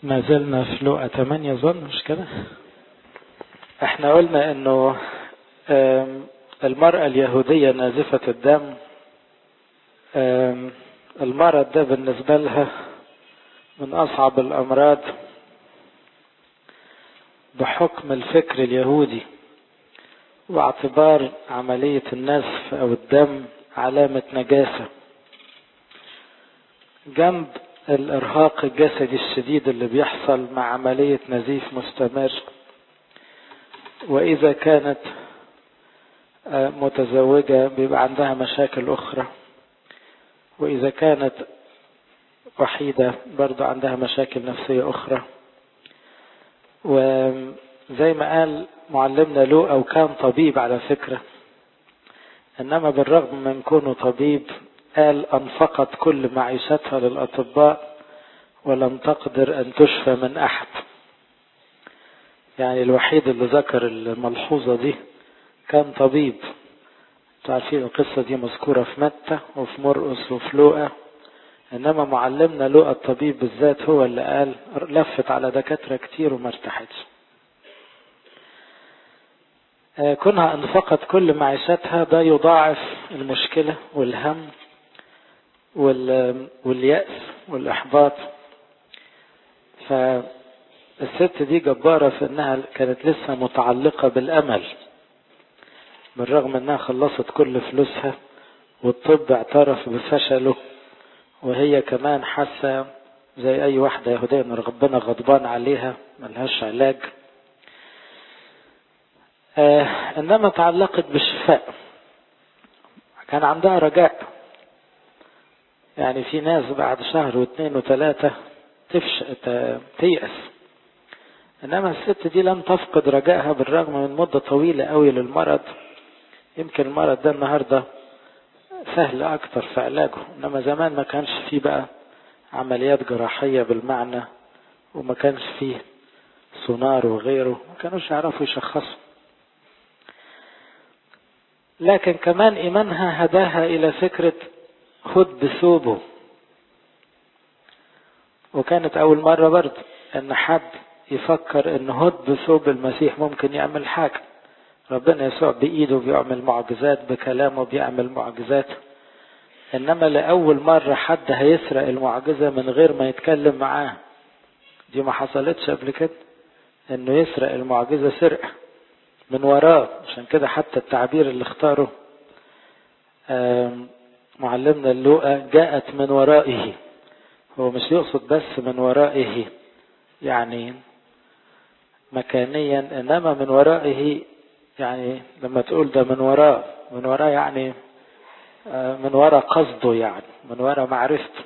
ما زلنا في لقى 8 ظن مش كده احنا قلنا انه المرأة اليهودية نازفة الدم المرض ده بالنسبة لها من أصعب الأمراض بحكم الفكر اليهودي واعتبار عملية النزف أو الدم علامة نجاسة جنب الإرهاق الجسدي الشديد اللي بيحصل مع عملية نزيف مستمر وإذا كانت متزوجة بيبقى عندها مشاكل أخرى وإذا كانت وحيدة برضو عندها مشاكل نفسية أخرى وزي ما قال معلمنا لوقا وكان طبيب على فكرة إنما بالرغم من كونه طبيب قال أنفقت كل معيشتها للأطباء ولم تقدر أن تشفى من أحد يعني الوحيد اللي ذكر الملحوظة دي كان طبيب تعرفين القصة دي مذكورة في متى وفي مرقس وفي لوقا إنما معلمنا لوقا الطبيب بالذات هو اللي قال لفت على دكاترة كتير وما ارتاحتش كونها انفقت كل معيشتها ده يضاعف المشكلة والهم واليأس والإحباط فالست دي جبارة في انها كانت لسه متعلقة بالامل بالرغم انها خلصت كل فلوسها والطب اعترف بفشله وهي كمان حاسة زي اي واحدة يهودية ان ربنا غضبان عليها ملهاش علاج آه انما تعلقت بالشفاء كان عندها رجاء يعني في ناس بعد شهر واثنين وثلاثة تفش تيأس انما الست دي لم تفقد رجائها بالرغم من مدة طويلة قوي للمرض يمكن المرض ده النهاردة سهل اكتر في علاجه انما زمان ما كانش فيه بقى عمليات جراحية بالمعنى وما كانش فيه سونار وغيره ما كانوش يعرفوا يشخصوا لكن كمان ايمانها هداها الى فكرة خد بثوبه وكانت اول مرة برضه ان حد يفكر ان هد بثوب المسيح ممكن يعمل حاجة ربنا يسوع بايده بيعمل معجزات بكلامه بيعمل معجزات انما لاول مرة حد هيسرق المعجزة من غير ما يتكلم معاه دي ما حصلتش قبل كده انه يسرق المعجزة سرقة من وراه عشان كده حتى التعبير اللي اختاره معلمنا اللوقا جاءت من ورائه هو مش يقصد بس من ورائه يعني مكانيا انما من ورائه يعني لما تقول ده من وراه من وراه يعني من وراء قصده يعني من وراء معرفته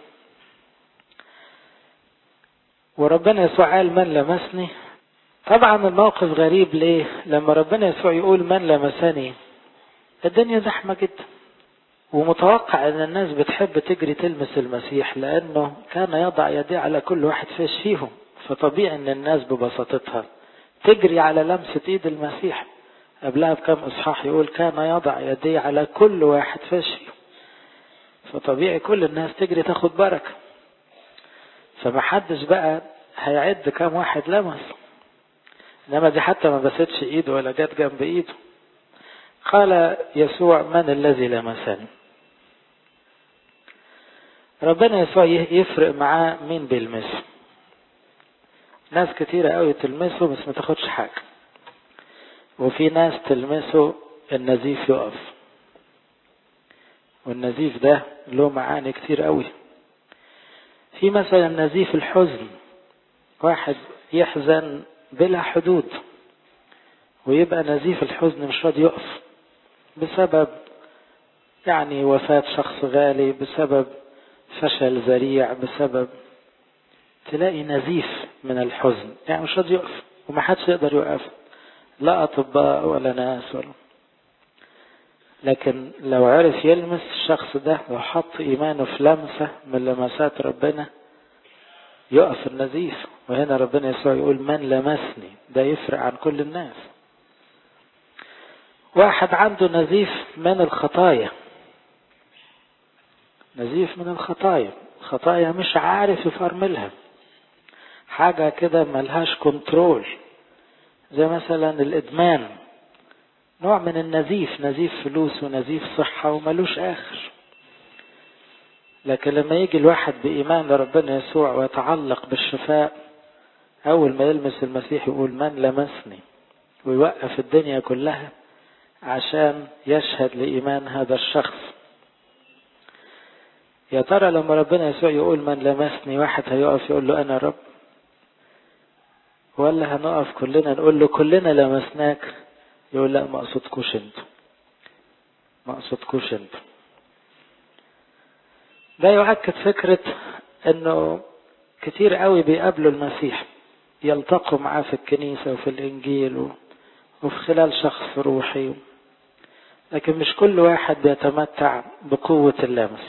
وربنا يسوع قال من لمسني طبعا الموقف غريب ليه لما ربنا يسوع يقول من لمسني الدنيا زحمة جدا ومتوقع ان الناس بتحب تجري تلمس المسيح لانه كان يضع يديه على كل واحد فيش فيهم فطبيعي ان الناس ببساطتها تجري على لمسة ايد المسيح قبلها بكم اصحاح يقول كان يضع يديه على كل واحد فيش فيهم فطبيعي كل الناس تجري تاخد بركة فمحدش بقى هيعد كم واحد لمس انما دي حتى ما بستش ايده ولا جت جنب ايده قال يسوع من الذي لمسني ربنا يسوع يفرق معاه مين بيلمسه ناس كتيرة قوي تلمسه بس ما تاخدش حاجة وفي ناس تلمسه النزيف يقف والنزيف ده له معاني كتير قوي في مثلا نزيف الحزن واحد يحزن بلا حدود ويبقى نزيف الحزن مش راضي يقف بسبب يعني وفاة شخص غالي بسبب فشل ذريع بسبب تلاقي نزيف من الحزن يعني مش راضي يقف ومحدش يقدر يوقف لا أطباء ولا ناس ولا لكن لو عرف يلمس الشخص ده وحط إيمانه في لمسة من لمسات ربنا يقف النزيف وهنا ربنا يسوع يقول من لمسني ده يفرق عن كل الناس واحد عنده نزيف من الخطايا نزيف من الخطايا خطايا مش عارف يفرملها حاجة كده ملهاش كنترول زي مثلا الإدمان نوع من النزيف نزيف فلوس ونزيف صحة وملوش آخر لكن لما يجي الواحد بإيمان لربنا يسوع ويتعلق بالشفاء أول ما يلمس المسيح يقول من لمسني ويوقف الدنيا كلها عشان يشهد لإيمان هذا الشخص يا ترى لما ربنا يسوع يقول من لمسني واحد هيقف يقول له أنا رب ولا هنقف كلنا نقول له كلنا لمسناك يقول لا ما اقصدكوش انتوا ما اقصدكوش انتوا ده يؤكد فكرة انه كتير قوي بيقابلوا المسيح يلتقوا معاه في الكنيسة وفي الانجيل وفي خلال شخص روحي لكن مش كل واحد بيتمتع بقوة اللمس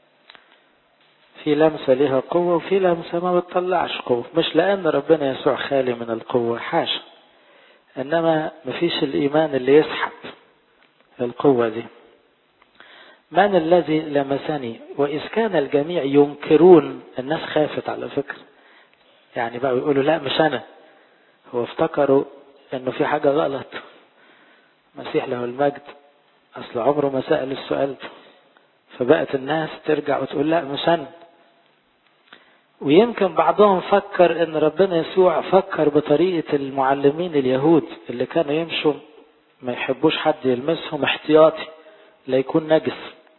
في لمسة ليها قوة وفي لمسة ما بتطلعش قوة مش لأن ربنا يسوع خالي من القوة حاشا إنما مفيش الإيمان اللي يسحب القوة دي من الذي لمسني وإذ كان الجميع ينكرون الناس خافت على فكرة يعني بقى يقولوا لا مش أنا هو افتكروا إنه في حاجة غلط مسيح له المجد أصل عمره ما سأل السؤال ده فبقت الناس ترجع وتقول لا مش أنا ويمكن بعضهم فكر ان ربنا يسوع فكر بطريقة المعلمين اليهود اللي كانوا يمشوا ما يحبوش حد يلمسهم احتياطي لا يكون نجس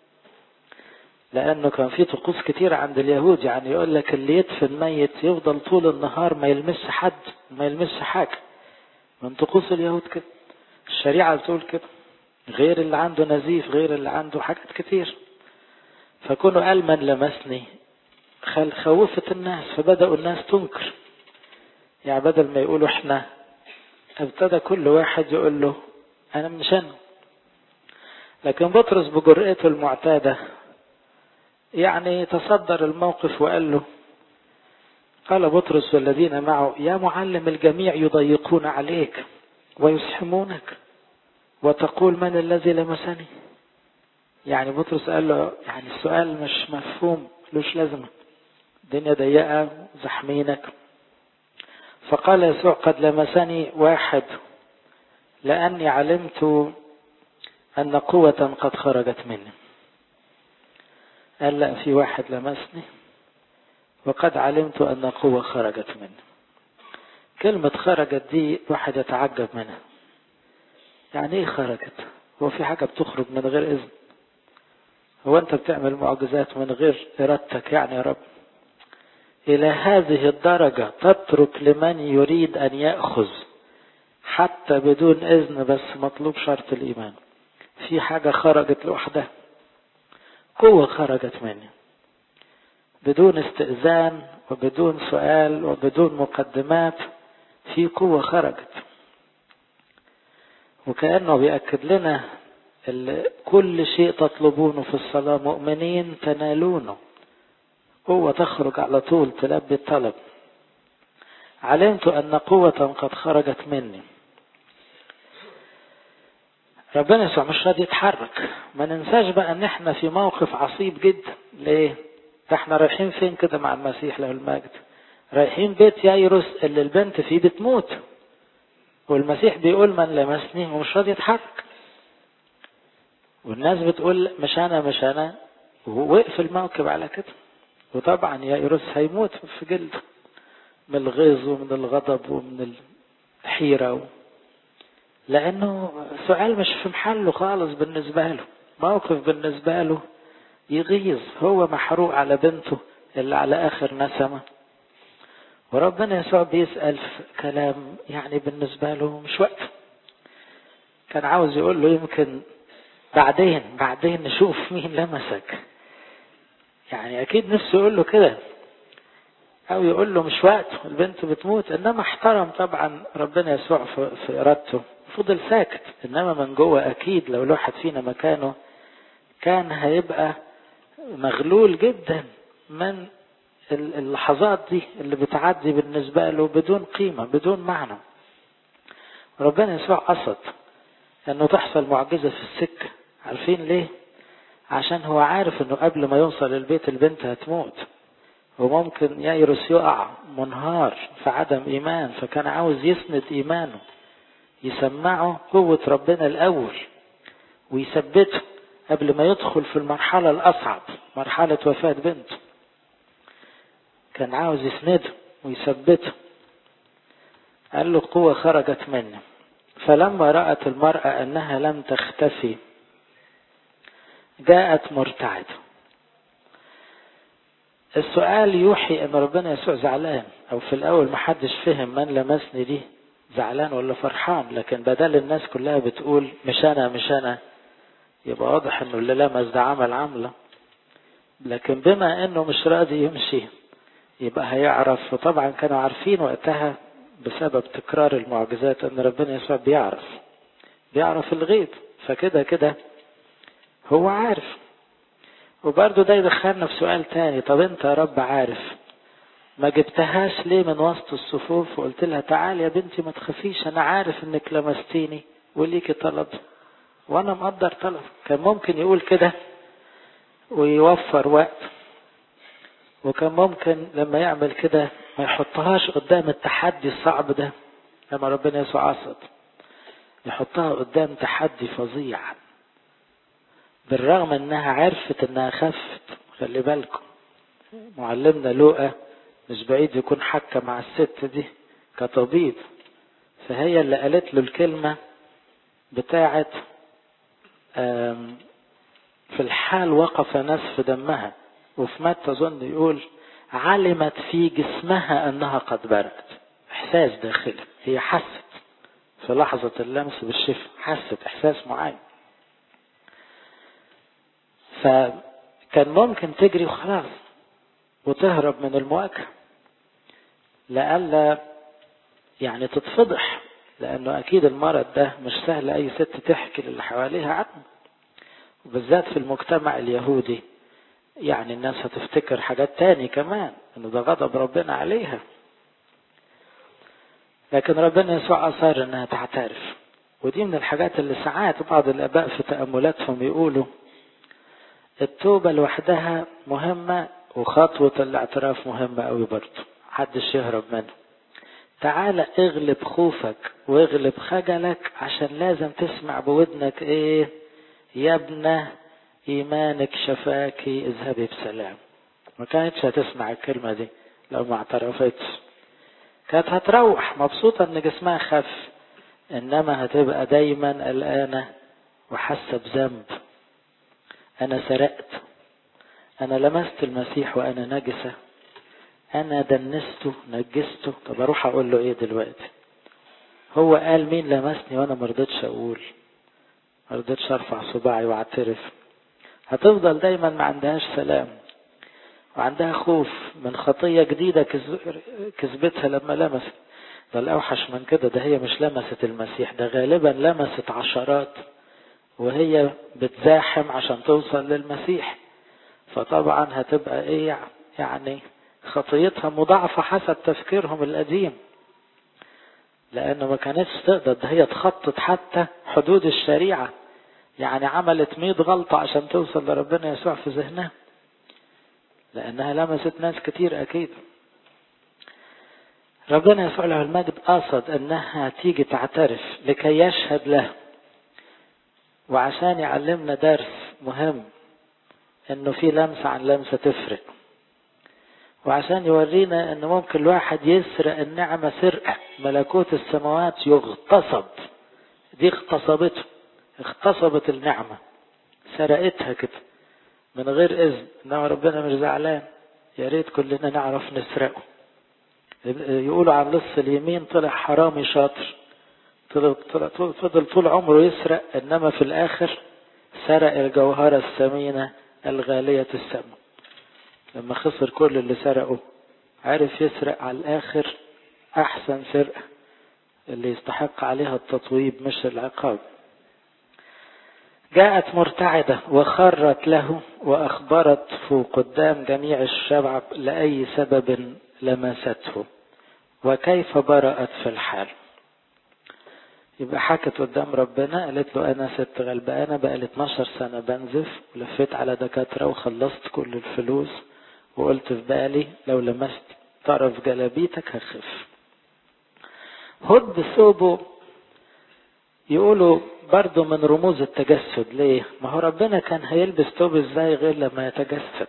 لانه كان في طقوس كتير عند اليهود يعني يقول لك اللي يدفن ميت يفضل طول النهار ما يلمس حد ما يلمس حاجة من طقوس اليهود كده الشريعة بتقول كده غير اللي عنده نزيف غير اللي عنده حاجات كتير فكونوا قال من لمسني خل خوفت الناس فبدأوا الناس تنكر يعني بدل ما يقولوا احنا ابتدى كل واحد يقول له انا مش انا لكن بطرس بجرأته المعتادة يعني تصدر الموقف وقال له قال بطرس والذين معه يا معلم الجميع يضيقون عليك ويسحمونك وتقول من الذي لمسني يعني بطرس قال له يعني السؤال مش مفهوم لوش لازمه الدنيا ضيقة زحمينك فقال يسوع قد لمسني واحد لأني علمت أن قوة قد خرجت مني قال لا في واحد لمسني وقد علمت أن قوة خرجت مني كلمة خرجت دي واحد يتعجب منها يعني ايه خرجت هو في حاجة بتخرج من غير إذن هو أنت بتعمل معجزات من غير إرادتك يعني يا رب إلى هذه الدرجة تترك لمن يريد أن يأخذ حتى بدون إذن بس مطلوب شرط الإيمان في حاجة خرجت لوحدها قوة خرجت مني بدون استئذان وبدون سؤال وبدون مقدمات في قوة خرجت وكأنه بيأكد لنا كل شيء تطلبونه في الصلاة مؤمنين تنالونه قوة تخرج على طول تلبي الطلب علمت أن قوة قد خرجت مني ربنا يسوع مش راضي يتحرك ما ننساش بقى ان احنا في موقف عصيب جدا ليه ده احنا رايحين فين كده مع المسيح له المجد رايحين بيت يايروس اللي البنت فيه بتموت والمسيح بيقول من لمسني ومش راضي يتحرك والناس بتقول مش انا مش انا ووقف الموكب على كده وطبعا يايروس هيموت في جلده من الغيظ ومن الغضب ومن الحيرة و... لأنه سؤال مش في محله خالص بالنسبة له موقف بالنسبة له يغيظ هو محروق على بنته اللي على آخر نسمة وربنا يسوع بيسأل في كلام يعني بالنسبة له مش وقت كان عاوز يقول له يمكن بعدين بعدين نشوف مين لمسك يعني أكيد نفسه يقول له كده أو يقول له مش وقت البنت بتموت إنما احترم طبعا ربنا يسوع في, في إرادته فضل ساكت إنما من جوه أكيد لو الواحد فينا مكانه كان هيبقى مغلول جدا من اللحظات دي اللي بتعدي بالنسبة له بدون قيمة بدون معنى ربنا يسوع قصد انه تحصل معجزة في السكة عارفين ليه عشان هو عارف انه قبل ما يوصل البيت البنت هتموت وممكن ييرس يقع منهار في عدم إيمان فكان عاوز يسند إيمانه يسمعه قوة ربنا الأول ويثبته قبل ما يدخل في المرحلة الأصعب مرحلة وفاة بنته كان عاوز يسنده ويثبته قال له القوة خرجت مني فلما رأت المرأة أنها لم تختفي جاءت مرتعدة السؤال يوحي ان ربنا يسوع زعلان او في الاول محدش فهم من لمسني دي زعلان ولا فرحان لكن بدل الناس كلها بتقول مش انا مش انا يبقى واضح انه اللي لمس ده عمل عمله لكن بما انه مش راضي يمشي يبقى هيعرف وطبعا كانوا عارفين وقتها بسبب تكرار المعجزات ان ربنا يسوع بيعرف بيعرف الغيب فكده كده هو عارف وبرضه ده يدخلنا في سؤال تاني طب انت يا رب عارف ما جبتهاش ليه من وسط الصفوف وقلت لها تعالي يا بنتي ما تخافيش انا عارف انك لمستيني وليكي طلب وانا مقدر طلب كان ممكن يقول كده ويوفر وقت وكان ممكن لما يعمل كده ما يحطهاش قدام التحدي الصعب ده لما ربنا يسوع قصد يحطها قدام تحدي فظيع بالرغم انها عرفت انها خفت خلي بالكم معلمنا لوقا مش بعيد يكون حكى مع الست دي كطبيب فهي اللي قالت له الكلمة بتاعت في الحال وقف نسف دمها وفي متى أظن يقول علمت في جسمها أنها قد برأت إحساس داخلي هي حست في لحظة اللمس بالشفا حست إحساس معين فكان ممكن تجري وخلاص وتهرب من المواجهة لألا يعني تتفضح لأنه أكيد المرض ده مش سهل أي ست تحكي للي حواليها عنه وبالذات في المجتمع اليهودي يعني الناس هتفتكر حاجات تاني كمان انه ده غضب ربنا عليها لكن ربنا يسوع أصر انها تعترف ودي من الحاجات اللي ساعات بعض الآباء في تأملاتهم يقولوا التوبة لوحدها مهمة وخطوة الاعتراف مهمة قوي برضه محدش يهرب منه تعالى اغلب خوفك واغلب خجلك عشان لازم تسمع بودنك ايه يا ابنه ايمانك شفاكي اذهبي بسلام ما كانتش هتسمع الكلمة دي لو ما اعترفتش كانت هتروح مبسوطة ان جسمها خف انما هتبقى دايما قلقانة وحاسة بذنب انا سرقت انا لمست المسيح وانا نجسة انا دنسته نجسته طب اروح اقول له ايه دلوقتي هو قال مين لمسني وانا مرضتش اقول مرضتش ارفع صباعي واعترف هتفضل دايما ما عندهاش سلام وعندها خوف من خطية جديدة كسبتها لما لمست ده الأوحش من كده ده هي مش لمست المسيح ده غالبا لمست عشرات وهي بتزاحم عشان توصل للمسيح فطبعا هتبقى ايه يعني خطيتها مضاعفة حسب تفكيرهم القديم لأنه ما كانتش تقدر ده هي تخطط حتى حدود الشريعة يعني عملت مية غلطة عشان توصل لربنا يسوع في ذهنها لأنها لمست ناس كتير أكيد ربنا يسوع له المجد قصد أنها تيجي تعترف لكي يشهد له وعشان يعلمنا درس مهم انه في لمسة عن لمسة تفرق وعشان يورينا ان ممكن الواحد يسرق النعمة سرقة ملكوت السماوات يغتصب دي اغتصبته اغتصبت النعمة سرقتها كده من غير اذن انما ربنا مش زعلان يا ريت كلنا نعرف نسرقه يقولوا عن لص اليمين طلع حرامي شاطر فضل طول عمره يسرق انما في الاخر سرق الجوهرة الثمينة الغالية الثمن لما خسر كل اللي سرقه عرف يسرق على الاخر احسن سرقة اللي يستحق عليها التطويب مش العقاب جاءت مرتعدة وخرت له وأخبرته قدام جميع الشعب لأي سبب لمسته وكيف برأت في الحال يبقى حكت قدام ربنا قالت له انا ست غلبانه بقى لي 12 سنه بنزف ولفيت على دكاتره وخلصت كل الفلوس وقلت في بالي لو لمست طرف جلابيتك هخف هد ثوبه يقولوا برضو من رموز التجسد ليه ما هو ربنا كان هيلبس ثوب ازاي غير لما يتجسد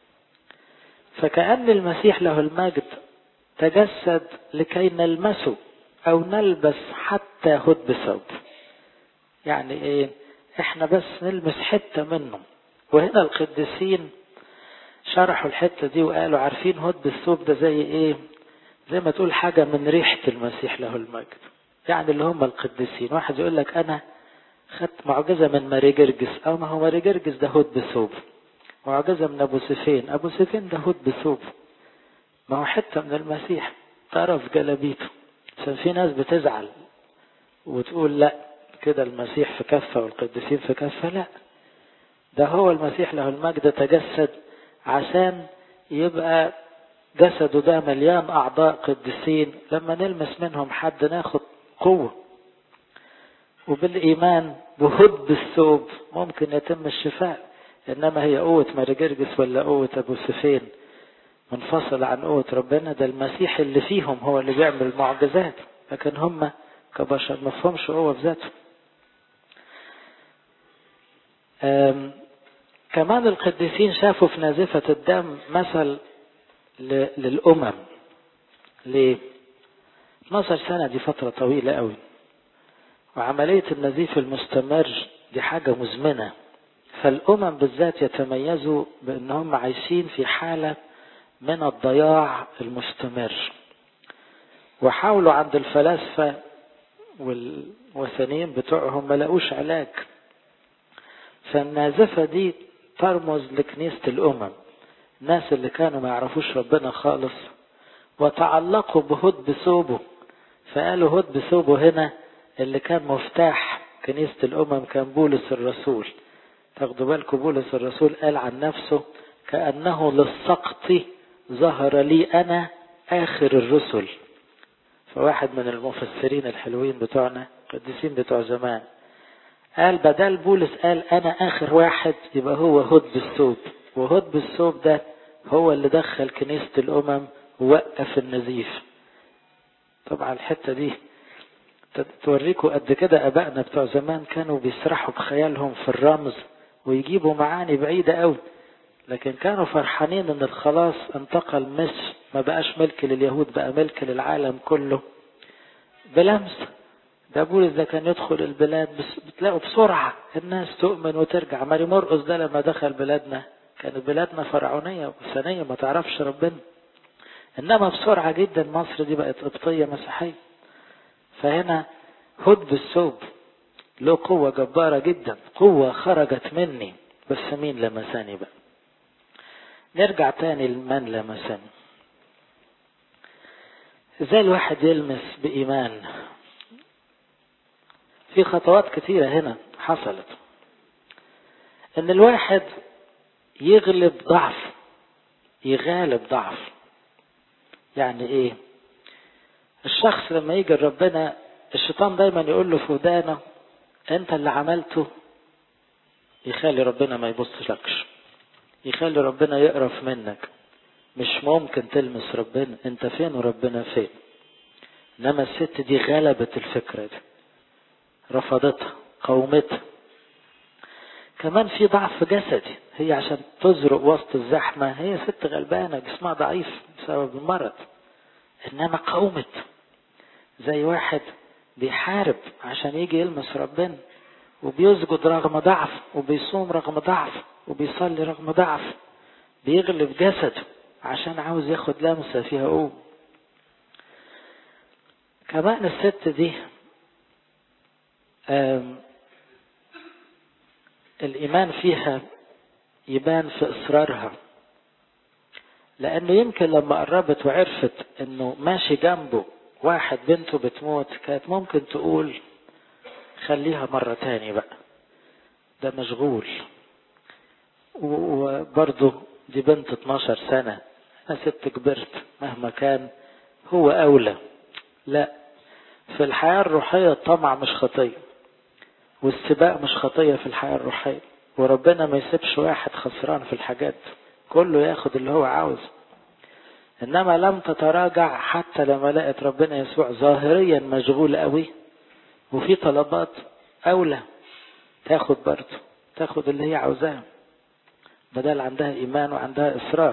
فكأن المسيح له المجد تجسد لكي نلمسه او نلبس حتى هد ثوب يعني ايه احنا بس نلمس حتة منه وهنا القديسين شرحوا الحتة دي وقالوا عارفين هد الثوب ده زي ايه زي ما تقول حاجة من ريحة المسيح له المجد يعني اللي هم القديسين واحد يقول لك انا خدت معجزة من ماري جرجس او ما هو ماري جرجس ده هد بثوب معجزة من ابو سفين ابو سفين ده هد بثوب ما هو حتة من المسيح طرف جلبيته عشان في ناس بتزعل وتقول لا كده المسيح في كفة والقديسين في كفة لا ده هو المسيح له المجد تجسد عشان يبقى جسده ده مليان أعضاء قديسين لما نلمس منهم حد ناخد قوة وبالإيمان بهد الثوب ممكن يتم الشفاء إنما هي قوة مارجرجس ولا قوة أبو سفين منفصلة عن قوة ربنا ده المسيح اللي فيهم هو اللي بيعمل المعجزات لكن هم كبشر ما فهمش قوة في ذاتهم كمان القديسين شافوا في نازفة الدم مثل للأمم ليه 12 سنة دي فترة طويلة قوي وعملية النزيف المستمر دي حاجة مزمنة فالأمم بالذات يتميزوا بأنهم عايشين في حالة من الضياع المستمر وحاولوا عند الفلاسفة والوثنيين بتوعهم ما لقوش علاج فالنازفة دي ترمز لكنيسة الأمم الناس اللي كانوا ما يعرفوش ربنا خالص وتعلقوا بهد بثوبه فقالوا هد بثوبه هنا اللي كان مفتاح كنيسة الأمم كان بولس الرسول تاخدوا بالكم بولس الرسول قال عن نفسه كأنه للسقط ظهر لي أنا آخر الرسل فواحد من المفسرين الحلوين بتوعنا القديسين بتوع زمان قال بدل بولس قال أنا آخر واحد يبقى هو هد بالثوب وهد بالثوب ده هو اللي دخل كنيسة الأمم ووقف النزيف طبعا الحتة دي توريكوا قد كده أبائنا بتوع زمان كانوا بيسرحوا بخيالهم في الرمز ويجيبوا معاني بعيدة قوي لكن كانوا فرحانين ان الخلاص انتقل مش ما بقاش ملك لليهود بقى ملك للعالم كله بلمس ده بولس ده كان يدخل البلاد بس بتلاقوا بسرعة الناس تؤمن وترجع ماري مرقس ده لما دخل بلادنا كانت بلادنا فرعونية وثنية ما تعرفش ربنا انما بسرعة جدا مصر دي بقت قبطية مسيحية فهنا هد بالثوب له قوة جبارة جدا قوة خرجت مني بس مين لمساني بقى نرجع تاني لمن لمسني ازاي الواحد يلمس بإيمان في خطوات كثيرة هنا حصلت ان الواحد يغلب ضعف يغالب ضعف يعني ايه الشخص لما يجي ربنا الشيطان دايما يقول له في ودانه انت اللي عملته يخلي ربنا ما يبص لكش يخلي ربنا يقرف منك مش ممكن تلمس ربنا انت فين وربنا فين انما الست دي غلبت الفكرة دي رفضتها قومتها كمان في ضعف جسدي هي عشان تزرق وسط الزحمة هي ست غلبانة جسمها ضعيف بسبب المرض انما قومت زي واحد بيحارب عشان يجي يلمس ربنا وبيسجد رغم ضعف وبيصوم رغم ضعف وبيصلي رغم ضعف بيغلب جسده عشان عاوز ياخد لمسة فيها قوة كمان الست دي الإيمان فيها يبان في إصرارها لأنه يمكن لما قربت وعرفت إنه ماشي جنبه واحد بنته بتموت كانت ممكن تقول خليها مرة تاني بقى ده مشغول وبرضه دي بنت 12 سنة أنا ست كبرت مهما كان هو أولى لا في الحياة الروحية الطمع مش خطية والسباق مش خطية في الحياة الروحية وربنا ما يسيبش واحد خسران في الحاجات كله ياخد اللي هو عاوزه انما لم تتراجع حتى لما لقت ربنا يسوع ظاهريا مشغول قوي وفي طلبات اولى تاخد برضه تاخد اللي هي عاوزاه بدل عندها ايمان وعندها اصرار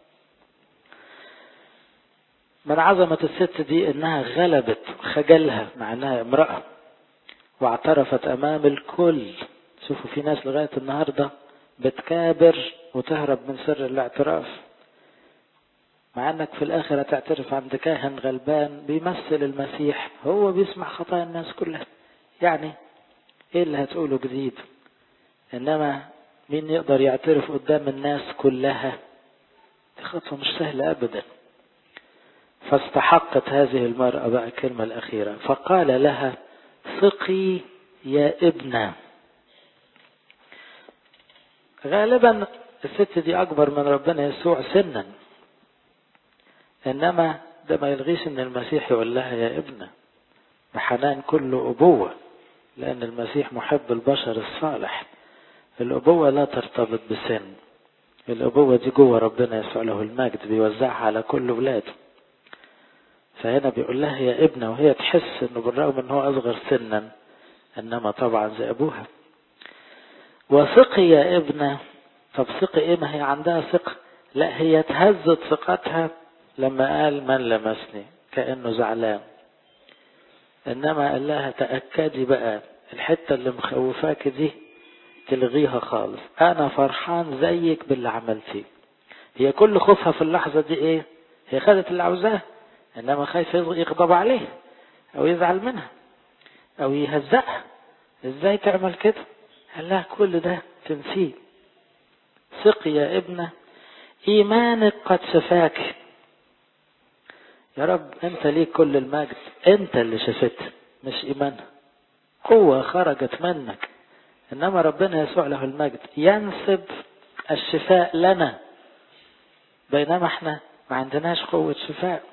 من عظمة الست دي انها غلبت خجلها مع انها امرأة واعترفت امام الكل شوفوا في ناس لغاية النهاردة بتكابر وتهرب من سر الاعتراف مع انك في الاخر هتعترف عند كاهن غلبان بيمثل المسيح هو بيسمع خطايا الناس كلها يعني ايه اللي هتقوله جديد انما مين يقدر يعترف قدام الناس كلها دي خطوة مش سهلة ابدا فاستحقت هذه المرأة بقى الكلمة الأخيرة فقال لها ثقي يا ابنة غالبا الست دي أكبر من ربنا يسوع سنا إنما ده ما يلغيش إن المسيح يقول لها يا ابنة بحنان كله أبوة لأن المسيح محب البشر الصالح الأبوة لا ترتبط بسن الأبوة دي جوه ربنا يسوع له المجد بيوزعها على كل ولاده فهنا بيقول لها يا ابنة وهي تحس انه بالرغم ان هو اصغر سنا انما طبعا زي ابوها وثقي يا ابنة طب ثقي ايه ما هي عندها ثقة لا هي اتهزت ثقتها لما قال من لمسني كأنه زعلان انما قال لها تأكدي بقى الحتة اللي مخوفاك دي تلغيها خالص انا فرحان زيك باللي عملتيه هي كل خوفها في اللحظة دي ايه هي خدت اللي عاوزاه انما خايف يغضب عليه او يزعل منها او يهزقها ازاي تعمل كده قال لها كل ده تنسيه ثقي يا ابنة ايمانك قد شفاك يا رب انت ليك كل المجد انت اللي شفت مش ايمانها قوة خرجت منك انما ربنا يسوع له المجد ينسب الشفاء لنا بينما احنا ما عندناش قوة شفاء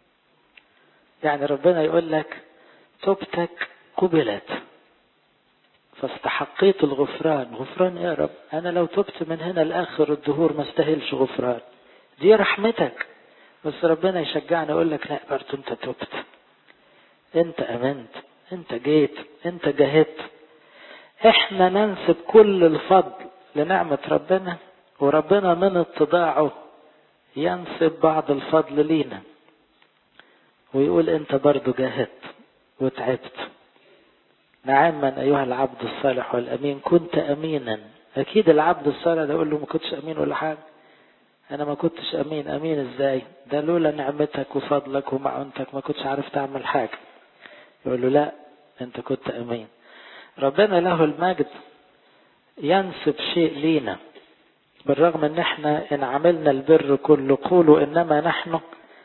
يعني ربنا يقول لك توبتك قبلت فاستحقيت الغفران غفران يا رب انا لو تبت من هنا لاخر الدهور ما استاهلش غفران دي رحمتك بس ربنا يشجعني يقول لك لا برضه انت تبت انت امنت انت جيت انت جاهدت احنا ننسب كل الفضل لنعمة ربنا وربنا من اتضاعه ينسب بعض الفضل لينا ويقول انت برضو جاهدت وتعبت نعما ايها العبد الصالح والامين كنت امينا اكيد العبد الصالح ده يقول له ما كنتش امين ولا حاجه انا ما كنتش امين امين ازاي ده لولا نعمتك وفضلك ومعونتك ما كنتش عارف تعمل حاجه يقول له لا انت كنت امين ربنا له المجد ينسب شيء لينا بالرغم ان احنا ان عملنا البر كله قولوا انما نحن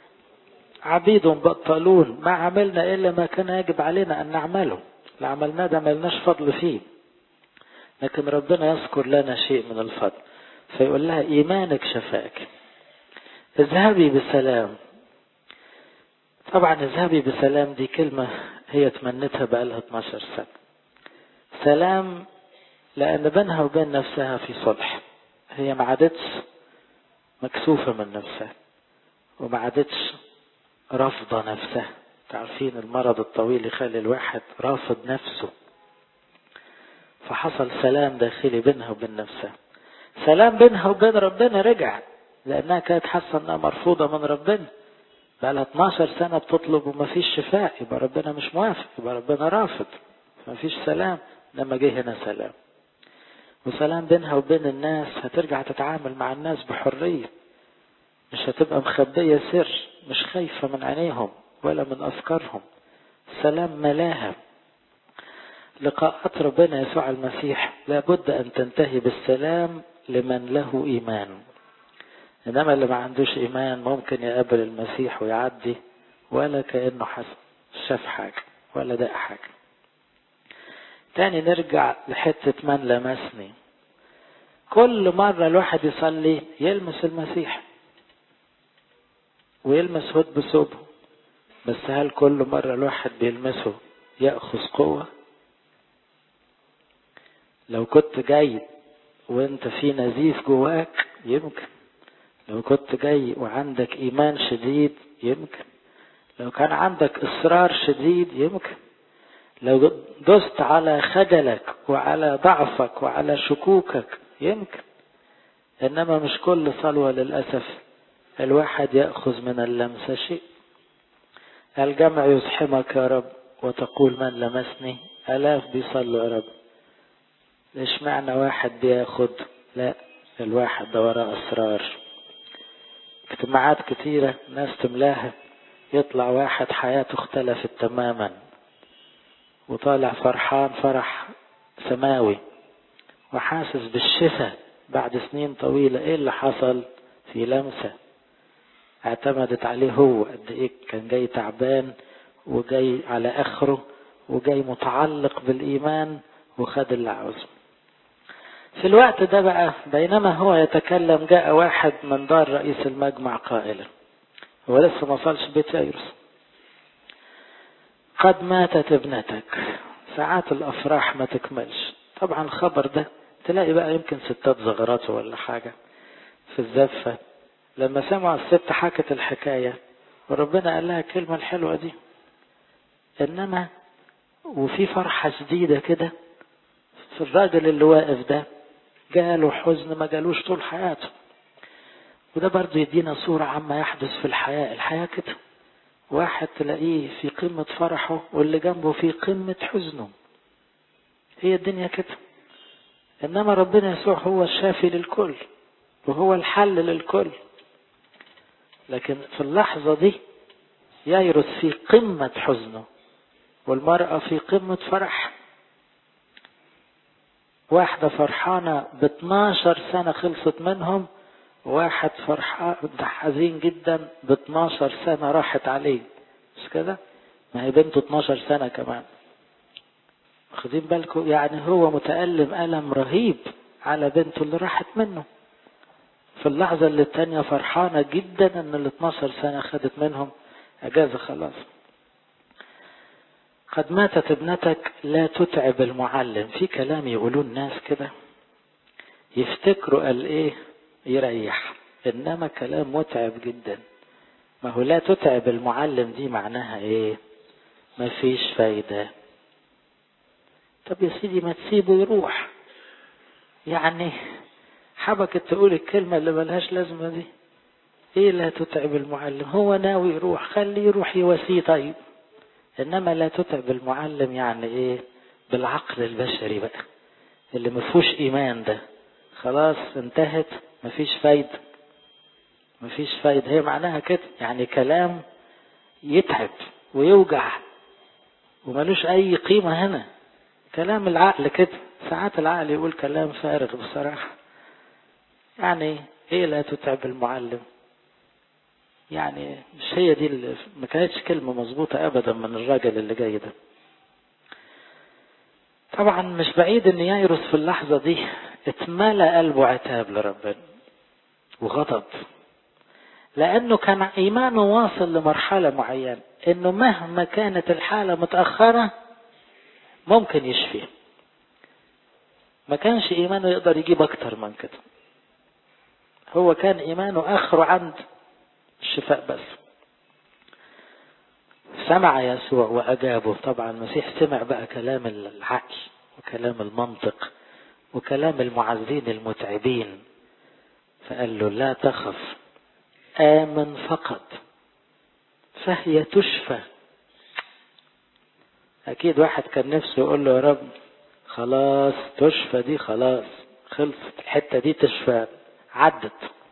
عبيد بطلون ما عملنا إلا ما كان يجب علينا أن نعمله اللي عملناه ده ملناش فضل فيه لكن ربنا يذكر لنا شيء من الفضل فيقول لها إيمانك شفاك اذهبي بسلام طبعا اذهبي بسلام دي كلمة هي تمنتها بقالها 12 سنة سلام لأن بينها وبين نفسها في صلح هي ما عادتش مكسوفة من نفسها وما عادتش رافضة نفسها تعرفين المرض الطويل يخلي الواحد رافض نفسه فحصل سلام داخلي بينها وبين نفسها سلام بينها وبين ربنا رجع لأنها كانت حاسة أنها مرفوضة من ربنا بقى لها 12 سنة بتطلب ومفيش شفاء يبقى ربنا مش موافق يبقى ربنا رافض مفيش سلام لما جه هنا سلام وسلام بينها وبين الناس هترجع تتعامل مع الناس بحرية مش هتبقى مخبية سر مش خايفة من عينيهم ولا من أفكارهم سلام ملاها لقاءات ربنا يسوع المسيح لابد أن تنتهي بالسلام لمن له إيمان إنما اللي ما عندوش إيمان ممكن يقابل المسيح ويعدي ولا كأنه حسب شاف حاجة ولا دق حاجة تاني نرجع لحتة من لمسني كل مرة الواحد يصلي يلمس المسيح ويلمس هد بثوبه بس هل كل مرة الواحد بيلمسه يأخذ قوة لو كنت جاي وانت في نزيف جواك يمكن لو كنت جاي وعندك إيمان شديد يمكن لو كان عندك إصرار شديد يمكن لو دست على خجلك وعلى ضعفك وعلى شكوكك يمكن إنما مش كل صلوة للأسف الواحد يأخذ من اللمسة شيء الجمع يزحمك يا رب وتقول من لمسني ألاف بيصلوا يا رب ليش معنى واحد بياخد لا الواحد ده وراه أسرار اجتماعات كتيرة ناس تملاها يطلع واحد حياته اختلفت تماما وطالع فرحان فرح سماوي وحاسس بالشفاء بعد سنين طويلة ايه اللي حصل في لمسة اعتمدت عليه هو قد ايه كان جاي تعبان وجاي على اخره وجاي متعلق بالايمان وخد اللي عاوزه في الوقت ده بقى بينما هو يتكلم جاء واحد من دار رئيس المجمع قائلا هو لسه ما وصلش بيت يايروس قد ماتت ابنتك ساعات الافراح ما تكملش طبعا الخبر ده تلاقي بقى يمكن ستات زغراته ولا حاجه في الزفه لما سمعوا الست حكت الحكايه وربنا قال لها الكلمه الحلوه دي انما وفي فرحه شديده كده في الراجل اللي واقف ده جاله حزن ما جالوش طول حياته وده برضه يدينا صورة عما يحدث في الحياة الحياة كده واحد تلاقيه في قمة فرحه واللي جنبه في قمة حزنه هي الدنيا كده إنما ربنا يسوع هو الشافي للكل وهو الحل للكل لكن في اللحظة دي ييرث في قمة حزنه والمرأة في قمة فرح واحدة فرحانة ب 12 سنة خلصت منهم واحد فرحان حزين جدا ب 12 سنة راحت عليه مش كده؟ ما هي بنته 12 سنة كمان واخدين بالكم يعني هو متألم ألم رهيب على بنته اللي راحت منه في اللحظة اللي التانية فرحانة جدا ان ال 12 سنة خدت منهم اجازة خلاص قد ماتت ابنتك لا تتعب المعلم في كلام يقولون الناس كده يفتكروا قال ايه يريح انما كلام متعب جدا ما هو لا تتعب المعلم دي معناها ايه ما فيش فايدة طب يا سيدي ما تسيبه يروح يعني حبكت تقول الكلمة اللي ملهاش لازمة دي ايه لا تتعب المعلم هو ناوي يروح خليه يروح يواسيه طيب انما لا تتعب المعلم يعني ايه بالعقل البشري بقى اللي ما فيهوش ايمان ده خلاص انتهت مفيش فايدة مفيش فايدة هي معناها كده يعني كلام يتعب ويوجع وملوش اي قيمة هنا كلام العقل كده ساعات العقل يقول كلام فارغ بصراحة يعني ايه لا تتعب المعلم يعني مش هي دي اللي ما كانتش كلمة مظبوطة ابدا من الراجل اللي جاي ده طبعا مش بعيد ان ييرس في اللحظة دي اتملى قلبه عتاب لربنا وغضب لانه كان ايمانه واصل لمرحلة معينة انه مهما كانت الحالة متأخرة ممكن يشفي ما كانش ايمانه يقدر يجيب اكتر من كده هو كان ايمانه اخره عند الشفاء بس سمع يسوع واجابه طبعا المسيح سمع بقى كلام العقل وكلام المنطق وكلام المعزين المتعبين فقال له لا تخف آمن فقط فهي تشفى أكيد واحد كان نفسه يقول له يا رب خلاص تشفى دي خلاص خلصت الحتة دي تشفى عدت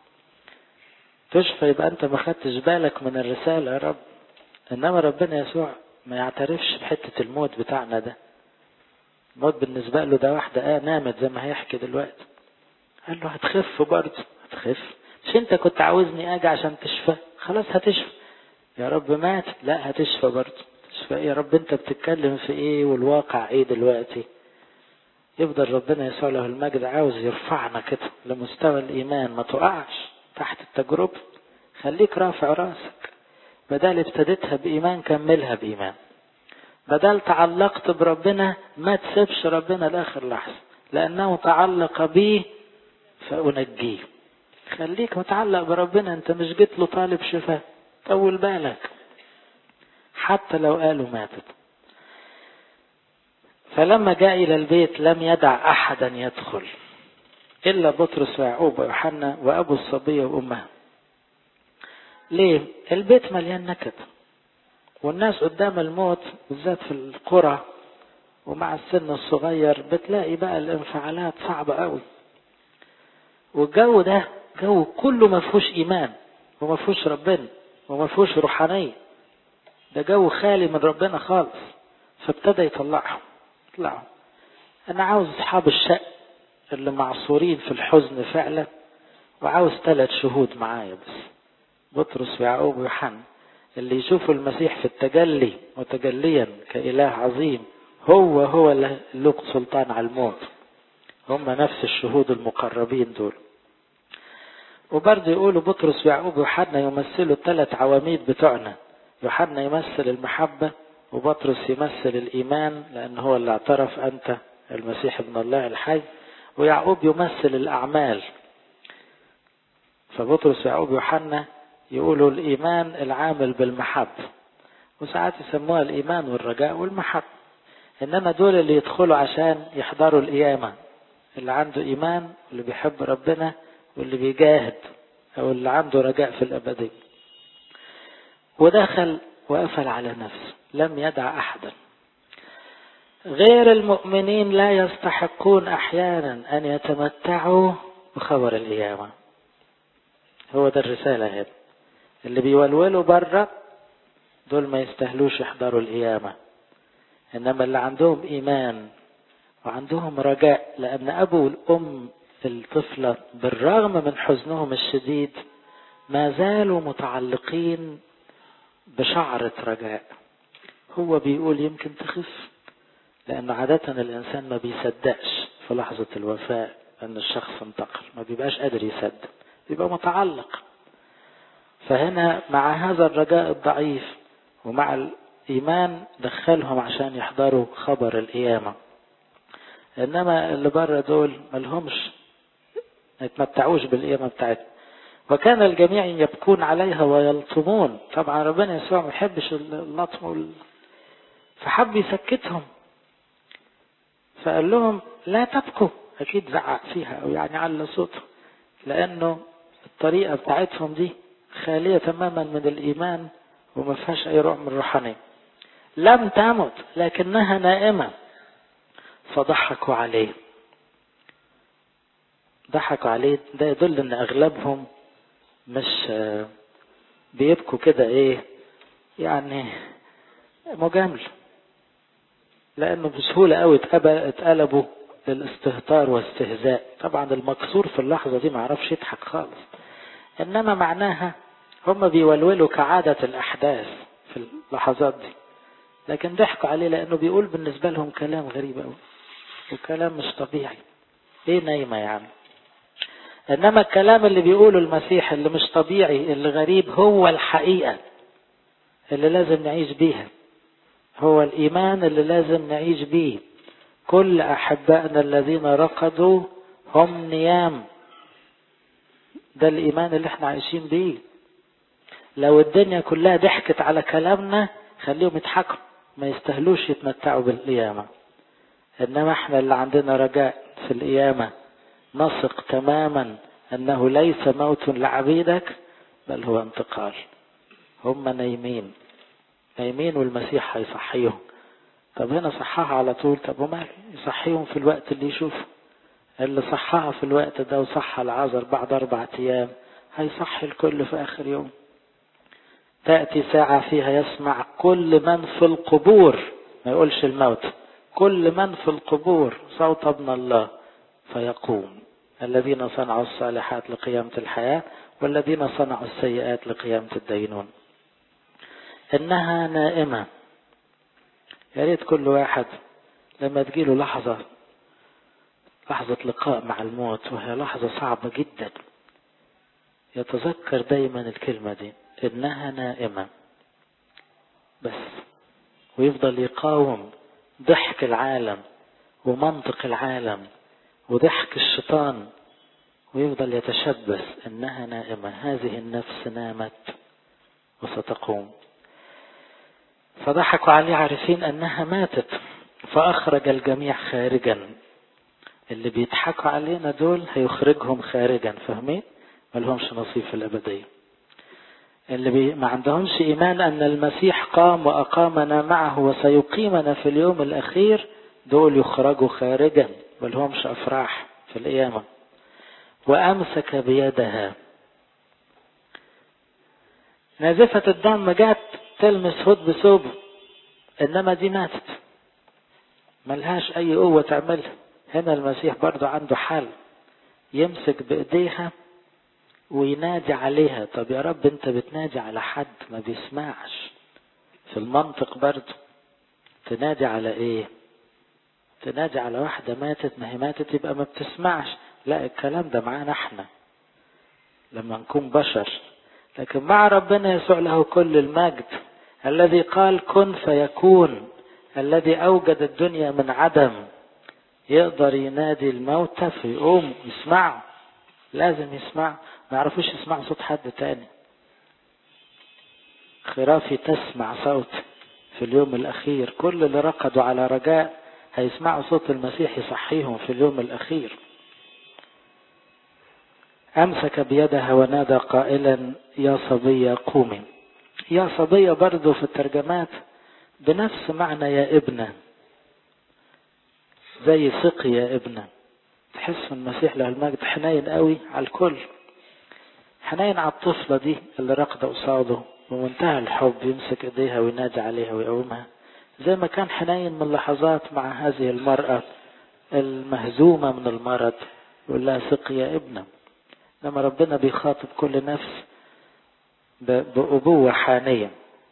تشفى يبقى أنت ما خدتش بالك من الرسالة يا رب إنما ربنا يسوع ما يعترفش بحتة الموت بتاعنا ده الموت بالنسبة له ده واحدة آه نامت زي ما هيحكي دلوقتي قال له هتخف برضه هتخف مش انت كنت عاوزني اجي عشان تشفى خلاص هتشفى يا رب مات لا هتشفى برضه تشفى ايه يا رب انت بتتكلم في ايه والواقع ايه دلوقتي يفضل ربنا يسوع له المجد عاوز يرفعنا كده لمستوى الايمان ما تقعش تحت التجربة خليك رافع راسك بدل ابتديتها بايمان كملها بايمان بدل تعلقت بربنا ما تسيبش ربنا لاخر لحظه لانه تعلق بي فانجيه خليك متعلق بربنا انت مش جيت له طالب شفاء طول بالك حتى لو قالوا ماتت فلما جاء إلى البيت لم يدع أحدا يدخل إلا بطرس ويعقوب ويوحنا وأبو الصبية وأمها ليه؟ البيت مليان نكد والناس قدام الموت بالذات في القرى ومع السن الصغير بتلاقي بقى الانفعالات صعبة قوي والجو ده جو كله ما فيهوش إيمان وما فيهوش ربنا وما فيهوش روحانية ده جو خالي من ربنا خالص فابتدى يطلعهم يطلعوا أنا عاوز أصحاب الشق اللي معصورين في الحزن فعلا وعاوز ثلاث شهود معايا بس بطرس ويعقوب ويوحنا اللي يشوفوا المسيح في التجلي متجليا كإله عظيم هو هو اللي له سلطان على الموت هم نفس الشهود المقربين دول وبرضه يقولوا بطرس ويعقوب ويوحنا يمثلوا الثلاث عواميد بتوعنا يوحنا يمثل المحبة وبطرس يمثل الإيمان لأن هو اللي اعترف أنت المسيح ابن الله الحي ويعقوب يمثل الأعمال فبطرس ويعقوب ويوحنا يقولوا الإيمان العامل بالمحبة وساعات يسموها الإيمان والرجاء والمحبة إنما دول اللي يدخلوا عشان يحضروا القيامة اللي عنده إيمان واللي بيحب ربنا واللي بيجاهد أو اللي عنده رجاء في الأبدية ودخل وقفل على نفسه لم يدع أحدا غير المؤمنين لا يستحقون أحيانا أن يتمتعوا بخبر القيامة هو ده الرسالة هنا اللي بيولولوا بره دول ما يستاهلوش يحضروا القيامة إنما اللي عندهم إيمان وعندهم رجاء لأن أبو والأم الطفلة بالرغم من حزنهم الشديد ما زالوا متعلقين بشعرة رجاء هو بيقول يمكن تخف لأنه عادة الإنسان ما بيصدقش في لحظة الوفاة أن الشخص انتقل ما بيبقاش قادر يصدق بيبقى متعلق فهنا مع هذا الرجاء الضعيف ومع الإيمان دخلهم عشان يحضروا خبر القيامة إنما اللي بره دول ملهمش ما يتمتعوش بالقيامة بتاعتهم وكان الجميع يبكون عليها ويلطمون طبعا ربنا يسوع ما يحبش اللطم وال... فحب يسكتهم فقال لهم لا تبكوا اكيد زعق فيها او يعني على صوته لانه الطريقه بتاعتهم دي خاليه تماما من الايمان وما فيهاش اي روح من الروحانيه لم تمت لكنها نائمه فضحكوا عليه ضحكوا عليه ده يدل ان اغلبهم مش بيبكوا كده ايه يعني مجامل لانه بسهوله قوي اتقلبوا للاستهتار واستهزاء طبعا المكسور في اللحظه دي ما عرفش يضحك خالص انما معناها هم بيولولوا كعاده الاحداث في اللحظات دي لكن ضحكوا عليه لانه بيقول بالنسبه لهم كلام غريب قوي وكلام مش طبيعي ايه نايمه يعني انما الكلام اللي بيقوله المسيح اللي مش طبيعي اللي غريب هو الحقيقه اللي لازم نعيش بيها هو الايمان اللي لازم نعيش بيه كل احبائنا الذين رقدوا هم نيام ده الايمان اللي احنا عايشين بيه لو الدنيا كلها ضحكت على كلامنا خليهم يضحكوا ما يستاهلوش يتمتعوا بالقيامه انما احنا اللي عندنا رجاء في القيامه نثق تماما انه ليس موت لعبيدك بل هو انتقال هم نايمين نايمين والمسيح هيصحيهم طب هنا صحاها على طول طب ومال يصحيهم في الوقت اللي يشوفه اللي صحاها في الوقت ده وصحى العذر بعد أربعة أيام هيصحي الكل في آخر يوم تأتي ساعة فيها يسمع كل من في القبور ما يقولش الموت كل من في القبور صوت ابن الله فيقوم الذين صنعوا الصالحات لقيامة الحياة والذين صنعوا السيئات لقيامة الدينون إنها نائمة يا ريت كل واحد لما تجيله لحظة لحظة لقاء مع الموت وهي لحظة صعبة جدا يتذكر دايما الكلمة دي إنها نائمة بس ويفضل يقاوم ضحك العالم ومنطق العالم وضحك الشيطان ويفضل يتشبث انها نائمة هذه النفس نامت وستقوم فضحكوا عليه عارفين انها ماتت فاخرج الجميع خارجا اللي بيضحكوا علينا دول هيخرجهم خارجا فاهمين ملهمش نصيب في الابديه اللي بي ما عندهمش ايمان ان المسيح قام واقامنا معه وسيقيمنا في اليوم الاخير دول يخرجوا خارجا ملهمش افراح في القيامه وامسك بيدها نازفة الدم جات تلمس هد بثوبه انما دي ماتت ملهاش اي قوة تعملها هنا المسيح برضو عنده حل يمسك بايديها وينادي عليها طب يا رب انت بتنادي على حد ما بيسمعش في المنطق برضو تنادي على ايه تنادي على واحدة ماتت ما هي ماتت يبقى ما بتسمعش لا الكلام ده معانا احنا لما نكون بشر لكن مع ربنا يسوع له كل المجد الذي قال كن فيكون الذي اوجد الدنيا من عدم يقدر ينادي الموتى فيقوم يسمعوا لازم يسمعوا ما يعرفوش يسمعوا صوت حد تاني خرافي تسمع صوت في اليوم الأخير كل اللي رقدوا على رجاء هيسمعوا صوت المسيح يصحيهم في اليوم الأخير أمسك بيدها ونادى قائلا يا صبية قومي يا صبية برضو في الترجمات بنفس معنى يا ابنة زي سقي يا ابنة تحس المسيح له المجد حنين قوي على الكل حنين على الطفلة دي اللي راقدة قصاده بمنتهى الحب يمسك ايديها وينادي عليها ويقومها زي ما كان حنين من لحظات مع هذه المرأة المهزومة من المرض يقول لها سقي يا ابنة لما ربنا بيخاطب كل نفس بأبوة حانية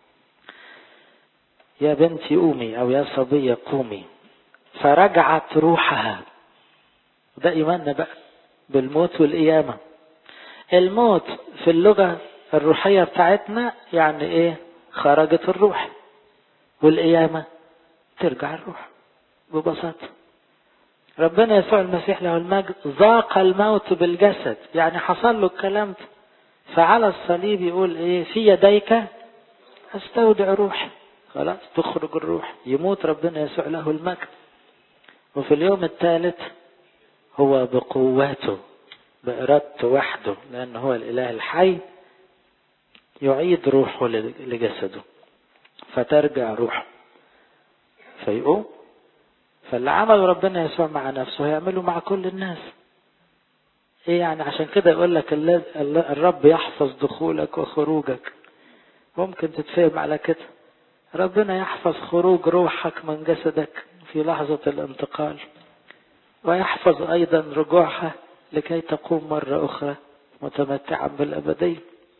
يا بنتي قومي أو يا صبية قومي فرجعت روحها ده إيماننا بقى بالموت والقيامة الموت في اللغة الروحية بتاعتنا يعني إيه خرجت الروح والقيامة ترجع الروح ببساطة ربنا يسوع المسيح له المجد ذاق الموت بالجسد يعني حصل له الكلام ده فعلى الصليب يقول ايه في يديك استودع روحي خلاص تخرج الروح يموت ربنا يسوع له المجد وفي اليوم الثالث هو بقوته بإرادته وحده لأنه هو الإله الحي يعيد روحه لجسده فترجع روحه فيقوم فاللي عمله ربنا يسوع مع نفسه هيعمله مع كل الناس ايه يعني عشان كده يقول لك الرب يحفظ دخولك وخروجك ممكن تتفهم على كده ربنا يحفظ خروج روحك من جسدك في لحظة الانتقال ويحفظ أيضا رجوعها لكي تقوم مرة أخرى متمتعا بالأبدية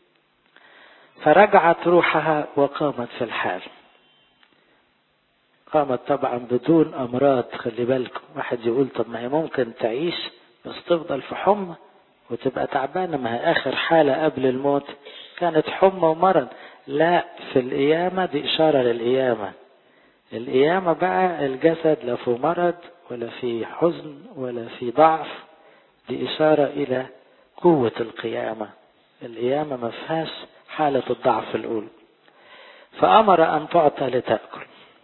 فرجعت روحها وقامت في الحال قامت طبعا بدون أمراض خلي بالكم واحد يقول طب ما هي ممكن تعيش بس تفضل في حمى وتبقى تعبانة ما هي آخر حالة قبل الموت كانت حمى ومرض لا في القيامة دي إشارة للقيامة القيامة بقى الجسد لا في مرض ولا في حزن ولا في ضعف دي إشارة إلى قوة القيامة القيامة ما فيهاش حالة الضعف الأولى فأمر أن تعطى لتأكل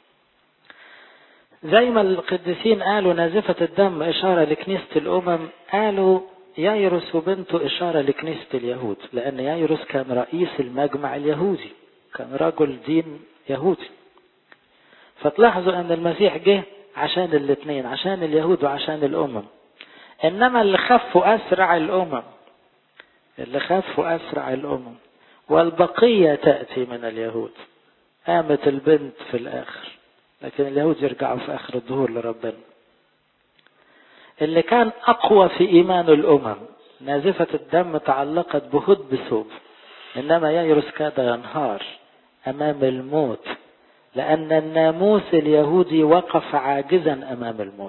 زي ما القديسين قالوا نازفة الدم إشارة لكنيسة الأمم قالوا يايروس وبنته إشارة لكنيسة اليهود لأن يايروس كان رئيس المجمع اليهودي كان رجل دين يهودي فتلاحظوا أن المسيح جه عشان الاثنين عشان اليهود وعشان الأمم إنما اللي خفوا أسرع الأمم اللي خفوا أسرع الأمم والبقية تأتي من اليهود قامت البنت في الآخر لكن اليهود يرجعوا في آخر الظهور لربنا اللي كان أقوى في إيمان الأمم نازفة الدم تعلقت بهد بثوب إنما ييروس كاد ينهار أمام الموت لأن الناموس اليهودي وقف عاجزا أمام الموت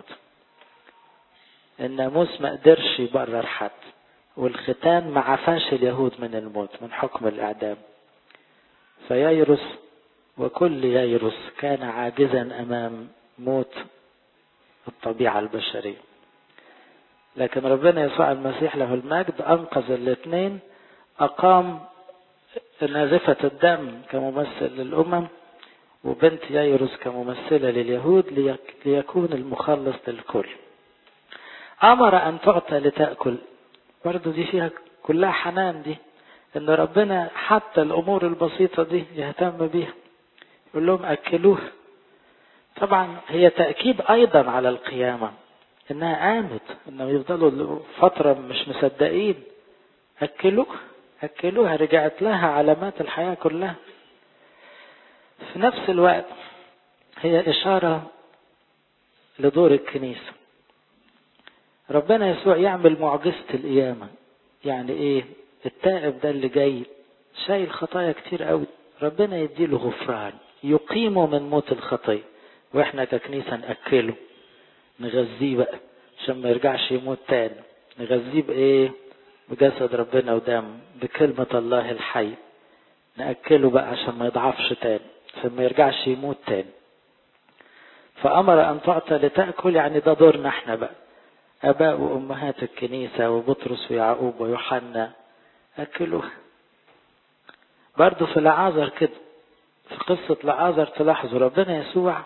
الناموس ما قدرش يبرر حد والختان ما عفاش اليهود من الموت من حكم الإعدام فييروس وكل ييروس كان عاجزا أمام موت الطبيعة البشرية لكن ربنا يسوع المسيح له المجد أنقذ الاثنين أقام نازفة الدم كممثل للأمم وبنت ييروس كممثلة لليهود ليكون المخلص للكل أمر أن تعطى لتأكل برضه دي فيها كلها حنان دي إن ربنا حتى الأمور البسيطة دي يهتم بيها يقول لهم أكلوه طبعا هي تأكيد أيضا على القيامة إنها قامت إنهم يفضلوا فترة مش مصدقين أكلوه أكلوها رجعت لها علامات الحياة كلها في نفس الوقت هي إشارة لدور الكنيسة ربنا يسوع يعمل معجزة القيامة يعني إيه التائب ده اللي جاي شايل خطايا كتير قوي ربنا يديله غفران يقيمه من موت الخطية واحنا ككنيسة نأكله نغذيه بقى عشان ما يرجعش يموت تاني نغذيه بإيه بجسد ربنا ودم بكلمة الله الحي نأكله بقى عشان ما يضعفش تاني عشان ما يرجعش يموت تاني فأمر أن تعطى لتأكل يعني ده دورنا احنا بقى آباء وأمهات الكنيسة وبطرس ويعقوب ويوحنا أكلوها برضه في العازر كده في قصة العازر تلاحظوا ربنا يسوع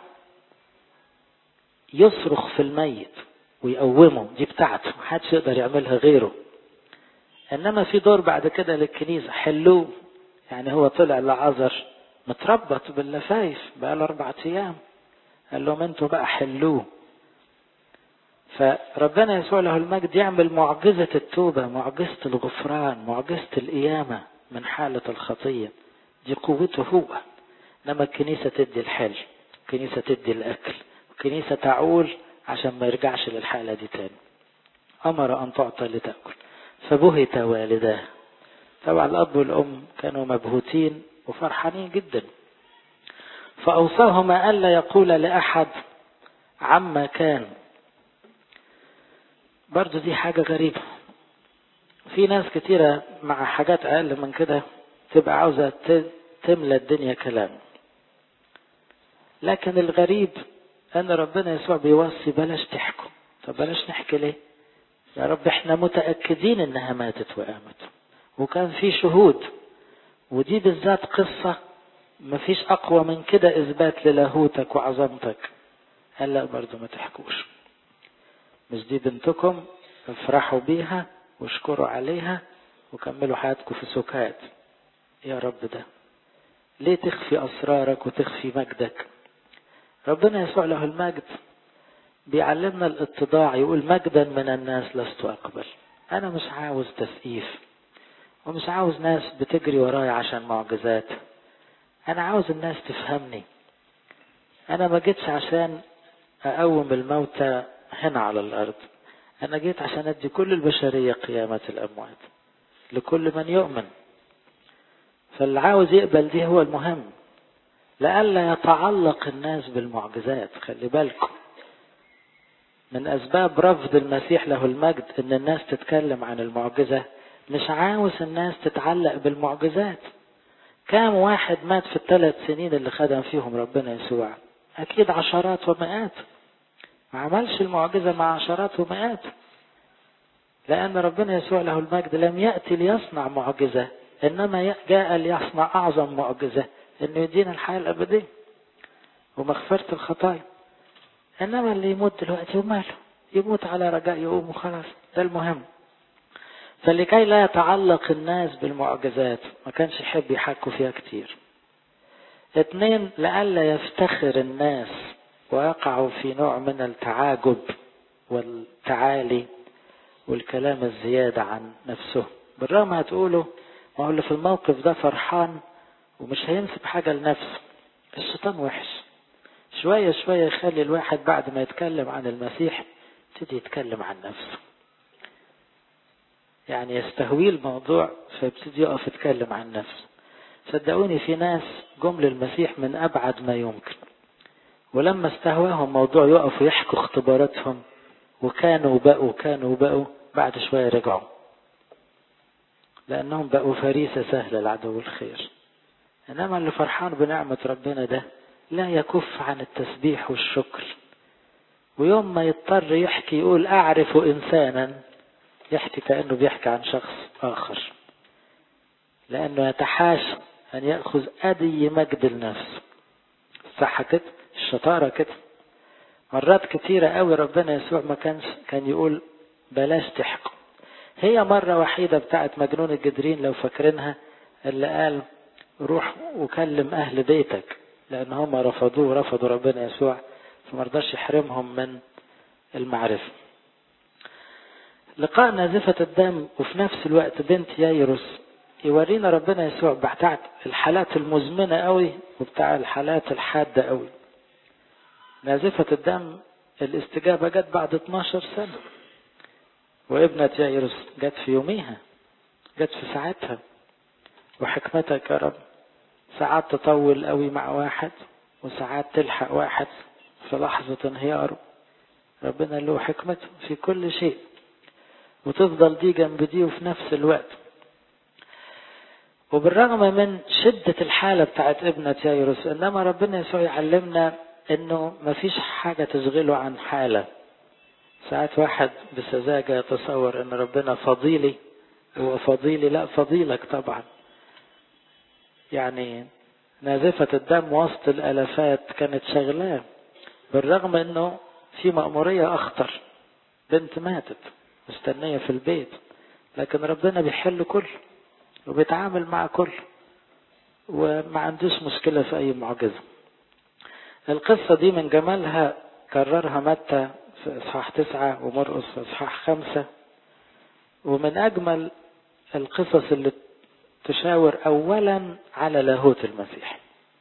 يصرخ في الميت ويقومه دي بتاعته محدش يقدر يعملها غيره انما في دور بعد كده للكنيسة حلوه يعني هو طلع لعذر متربط باللفايف بقاله أربعة أيام قال لهم انتوا بقى حلوه فربنا يسوع له المجد يعمل معجزة التوبة معجزة الغفران معجزة القيامة من حالة الخطية دي قوته هو انما الكنيسة تدي الحل الكنيسة تدي الأكل الكنيسة تعول عشان ما يرجعش للحالة دي تاني أمر أن تعطى لتأكل فبهت والداه طبعا الأب والأم كانوا مبهوتين وفرحانين جدا فأوصاهما ألا يقول لأحد عما كان برضو دي حاجة غريبة في ناس كتيرة مع حاجات أقل من كده تبقى عاوزة تملى الدنيا كلام لكن الغريب أن ربنا يسوع بيوصي بلاش تحكوا طب بلاش نحكي ليه يا رب احنا متأكدين انها ماتت وقامت وكان في شهود ودي بالذات قصة مفيش أقوى من كده إثبات للاهوتك وعظمتك قال لا برضو ما تحكوش مش دي بنتكم افرحوا بيها واشكروا عليها وكملوا حياتكم في سكات يا رب ده ليه تخفي أسرارك وتخفي مجدك ربنا يسوع له المجد بيعلمنا الاتضاع يقول مجدا من الناس لست أقبل أنا مش عاوز تسقيف ومش عاوز ناس بتجري ورايا عشان معجزات أنا عاوز الناس تفهمني أنا ما جيتش عشان أقوم الموتى هنا على الأرض أنا جيت عشان أدي كل البشرية قيامة الأموات لكل من يؤمن فاللي عاوز يقبل دي هو المهم لئلا يتعلق الناس بالمعجزات خلي بالكم من أسباب رفض المسيح له المجد إن الناس تتكلم عن المعجزة مش عاوز الناس تتعلق بالمعجزات كام واحد مات في الثلاث سنين اللي خدم فيهم ربنا يسوع أكيد عشرات ومئات ما عملش المعجزة مع عشرات ومئات لأن ربنا يسوع له المجد لم يأتي ليصنع معجزة إنما جاء ليصنع أعظم معجزة إنه يدينا الحياة الأبدية ومغفرة الخطايا إنما اللي يموت دلوقتي وماله يموت على رجاء يقوم وخلاص ده المهم فلكي لا يتعلق الناس بالمعجزات ما كانش يحب يحكوا فيها كتير اثنين لئلا يفتخر الناس ويقعوا في نوع من التعاجب والتعالي والكلام الزيادة عن نفسه بالرغم هتقولوا ما هو اللي في الموقف ده فرحان ومش هينسب حاجة لنفسه الشيطان وحش شوية شوية يخلي الواحد بعد ما يتكلم عن المسيح يبتدي يتكلم عن نفسه يعني يستهويه الموضوع فيبتدي يقف يتكلم عن نفسه صدقوني في ناس جم للمسيح من أبعد ما يمكن ولما استهواهم موضوع يقفوا يحكوا اختباراتهم وكانوا بقوا كانوا بقوا بعد شوية رجعوا لأنهم بقوا فريسة سهلة لعدو الخير إنما اللي فرحان بنعمة ربنا ده لا يكف عن التسبيح والشكر ويوم ما يضطر يحكي يقول أعرف إنسانا يحكي كأنه بيحكي عن شخص آخر لأنه يتحاشى أن يأخذ أي مجد لنفسه الصح كده الشطارة كده مرات كتيرة قوي ربنا يسوع ما كانش كان يقول بلاش تحكوا هي مرة وحيدة بتاعت مجنون الجدرين لو فاكرينها اللي قال روح وكلم أهل بيتك لأن هم رفضوه ورفضوا ربنا يسوع فمرضاش يحرمهم من المعرفة لقاء نازفة الدم وفي نفس الوقت بنت يايروس يورينا ربنا يسوع بتاعت الحالات المزمنة قوي وبتاع الحالات الحادة قوي نازفة الدم الاستجابة جت بعد 12 سنة وابنة يايروس جت في يوميها جت في ساعتها وحكمتك يا رب ساعات تطول قوي مع واحد وساعات تلحق واحد في لحظة انهياره ربنا له حكمته في كل شيء وتفضل دي جنب دي وفي نفس الوقت وبالرغم من شدة الحالة بتاعت ابنة يايروس انما ربنا يسوع يعلمنا انه مفيش حاجة تشغله عن حالة ساعات واحد بسذاجة يتصور ان ربنا فضيلي هو فضيلي لا فضيلك طبعا يعني نازفة الدم وسط الالافات كانت شغلاه بالرغم انه في مأمورية اخطر بنت ماتت مستنية في البيت لكن ربنا بيحل كل وبيتعامل مع كل وما عندوش مشكلة في أي معجزة القصة دي من جمالها كررها متى في إصحاح تسعة ومرقس في إصحاح خمسة ومن أجمل القصص اللي تشاور أولا على لاهوت المسيح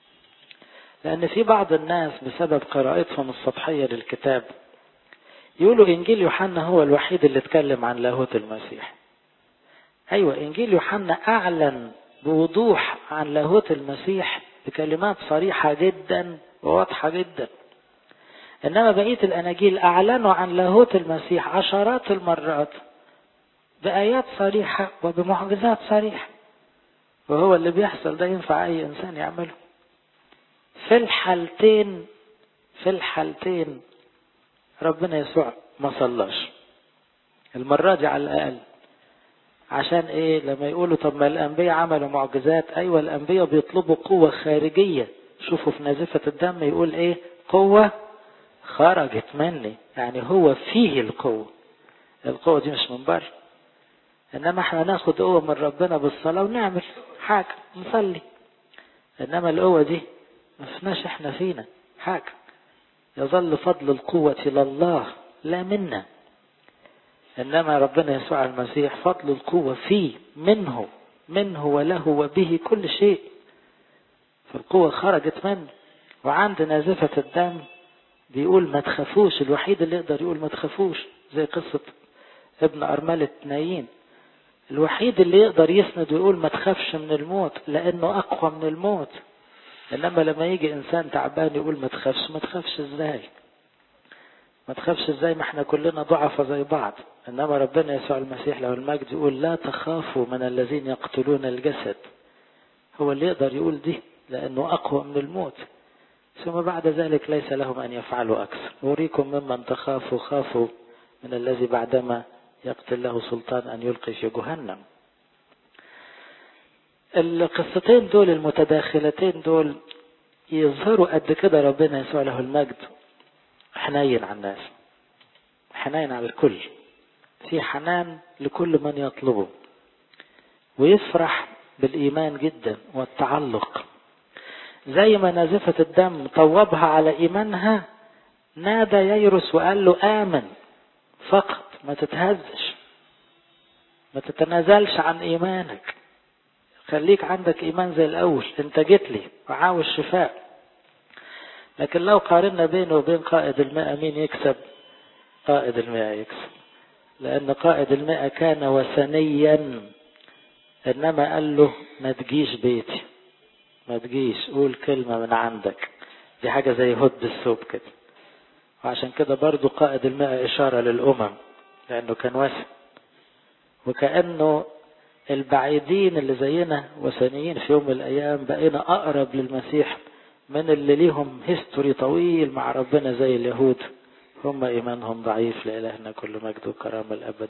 لأن في بعض الناس بسبب قراءتهم السطحية للكتاب يقولوا إنجيل يوحنا هو الوحيد اللي اتكلم عن لاهوت المسيح أيوة إنجيل يوحنا أعلن بوضوح عن لاهوت المسيح بكلمات صريحة جدا وواضحة جدا إنما بقية الأناجيل أعلنوا عن لاهوت المسيح عشرات المرات بآيات صريحة وبمعجزات صريحة وهو اللي بيحصل ده ينفع أي إنسان يعمله في الحالتين في الحالتين ربنا يسوع ما صلاش المرة دي على الأقل عشان ايه لما يقولوا طب ما الانبياء عملوا معجزات ايوه الانبياء بيطلبوا قوة خارجية شوفوا في نازفة الدم يقول ايه قوة خرجت مني يعني هو فيه القوة القوة دي مش من بره انما احنا ناخد قوة من ربنا بالصلاة ونعمل حاجة نصلي انما القوة دي ما فيناش احنا فينا حاجة يظل فضل القوة لله لا منا إنما ربنا يسوع المسيح فضل القوة فيه منه منه وله وبه كل شيء فالقوة خرجت منه وعند نازفة الدم بيقول ما تخافوش الوحيد اللي يقدر يقول ما تخافوش زي قصة ابن أرملة نايين الوحيد اللي يقدر يسند ويقول ما تخافش من الموت لأنه أقوى من الموت إنما لما يجي إنسان تعبان يقول ما تخافش ما تخافش إزاي ما تخافش ازاي ما احنا كلنا ضعفة زي بعض انما ربنا يسوع المسيح له المجد يقول لا تخافوا من الذين يقتلون الجسد هو اللي يقدر يقول دي لانه اقوى من الموت ثم بعد ذلك ليس لهم ان يفعلوا اكثر اوريكم ممن تخافوا خافوا من الذي بعدما يقتل له سلطان ان يلقي في جهنم القصتين دول المتداخلتين دول يظهروا قد كده ربنا يسوع له المجد حنين على الناس حنين على الكل في حنان لكل من يطلبه ويفرح بالإيمان جدا والتعلق زي ما نازفة الدم طوبها على إيمانها نادى ييرس وقال له آمن فقط ما تتهزش ما تتنازلش عن إيمانك خليك عندك إيمان زي الأول أنت جيت لي وعاوز شفاء لكن لو قارنا بينه وبين قائد المئة مين يكسب قائد المئة يكسب لأن قائد المئة كان وثنيا إنما قال له ما تجيش بيتي ما تجيش قول كلمة من عندك دي حاجة زي هد الثوب كده وعشان كده برضو قائد المئة إشارة للأمم لأنه كان وثن وكأنه البعيدين اللي زينا وثنيين في يوم من الأيام بقينا أقرب للمسيح من اللي ليهم هيستوري طويل مع ربنا زي اليهود هم إيمانهم ضعيف لإلهنا كل مجد وكرامة الأبد